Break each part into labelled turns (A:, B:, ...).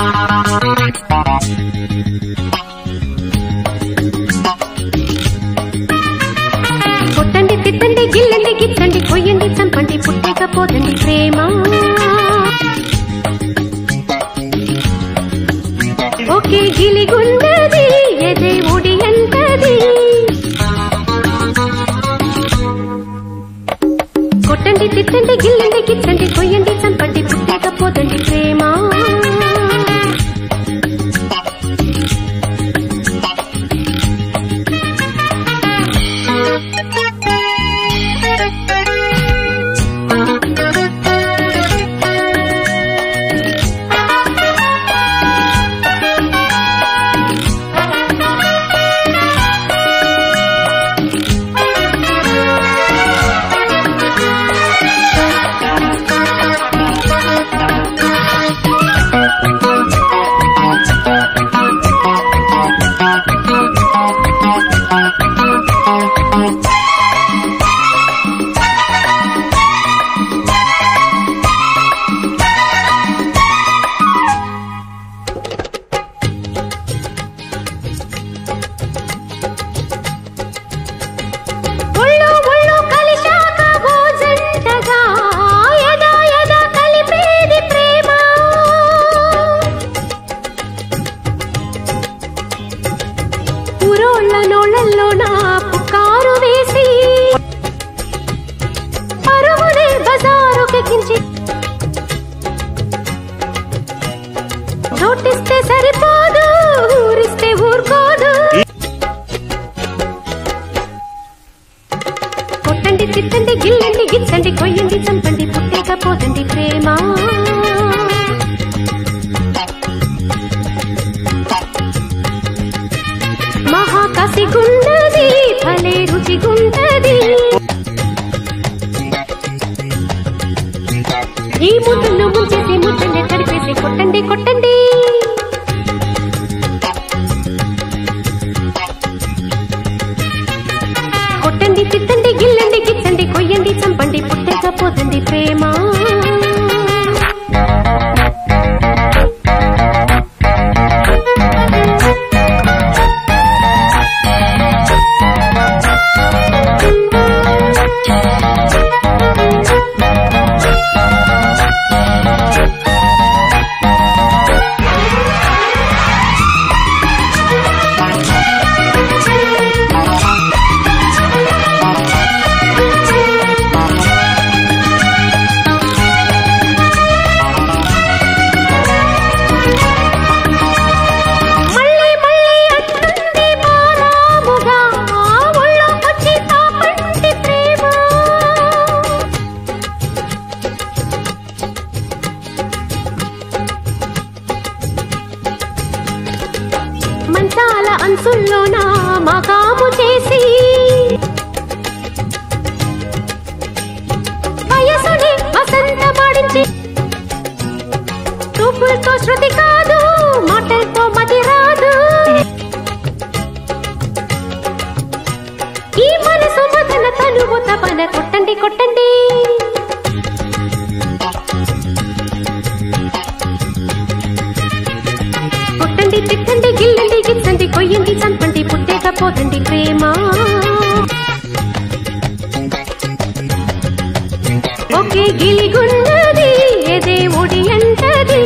A: కొట్టండి తిట్టండి గిల్లండి గిచ్చండి కొయ్యండి చంపండి పుట్టకపోదండి ప్రేమ ఒకే గిలిగుండది ఎదే ఒడి అంటది కొట్టండి తిట్టండి గిల్లండి గిచ్చండి కొయ్యండి చంపండి పుట్టకపోదండి ప్రేమ ఒళ్ళు ఒళ్ళు కలిశాక భోజంటగా యదా యదా కలిపేది ప్రేమ ఊరోళ్ళ నోళ్ళల్లో నా పుకారు వేసి పరుగునే బజారుకెక్కించి చోటిస్తే సరిపోదు ఊరిస్తే ఊరుకోదు కొట్టండి తిట్టండి గిల్లండి గిచ్చండి కొయ్యండి చంపండి పుట్టకపోదండి ప్రేమ మహాకసి గుండది భలే రుచి గుండది ఈ ముద్దును ముంచేసి ముద్దుని తడిపేసి కొట్టండి కొట్టండి కొట్టండి తిట్టండి గిల్లండి గిచ్చండి కొయ్యండి చంపండి పుట్టకపోదండి ప్రేమ మళ్ళీ మళ్ళీ అంటుంది బాలాముగా ఒళ్ళోకొచ్చి తాపండి ప్రేమ మంచాల అంచుల్లోన మగాము చేసి వయసుని వసంతమాడించి చూపులతో శృతి కాదు మాటలతో మతి రాదు ఈ మనసు మదన తనువు తపన కొట్టండి కొట్టండి కొట్టండి తిట్టండి గిల్లండి గిచ్చండి కొయ్యండి చంపండి పుట్టేకపోదండి ప్రేమ ఒకే గిలిగున్నది ఎదే ఒడి అంటది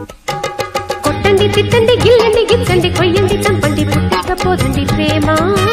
A: కొట్టండి తిట్టండి గిల్లండి గిచ్చండి కొయ్యండి చంపండి పుట్టకపోదండి ప్రేమ